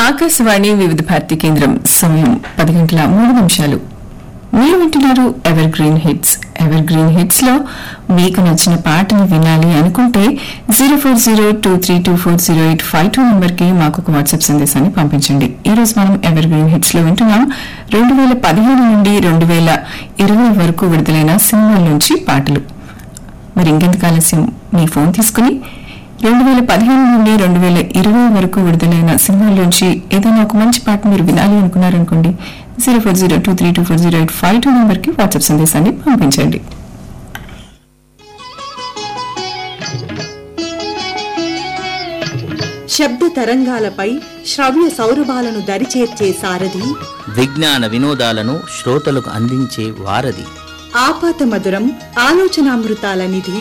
ఆకాశవాణి వివిధ భారతి కేంద్రం సమయం పది గంటల మూడు నిమిషాలు మీరు వింటున్నారు evergreen hits evergreen hits లో మీకు నచ్చిన పాటని వినాలి అనుకుంటే zero four zero two three two four zero eight five two number కి మాకు ఒక వాట్సాప్ సందేశాన్ని పంపించండి ఈ రోజు మనం ఎవర్ గ్రీన్ హిట్స్ లో వింటున్నాం రెండు వేల పదిహేను నుండి రెండు వేల ఇరవై వరకు విడుదలైన సినిమాల నుంచి పాటలు మరి ఇంకెందుకు ఆలస్యం మీ ఫోన్ తీసుకుని రెండు వేల పదిహేను నుండి రెండు వేల ఇరవై వరకు విడుదలైన సినిమాల్లోంచి ఏదైనా ఒక మంచి పాట మీరు వినాలి అనుకున్నారనుకోండి zero four zero two three two four zero eight five two నెంబర్కి వాట్సాప్ సందేశాన్ని పంపించండి శబ్ద తరంగాలపై శ్రవ్య సౌరభాలను దరిచేర్చే సారథి విజ్ఞాన వినోదాలను శ్రోతలకు అందించే వారధి ఆపాత మధురం ఆలోచనామృతాల నిధి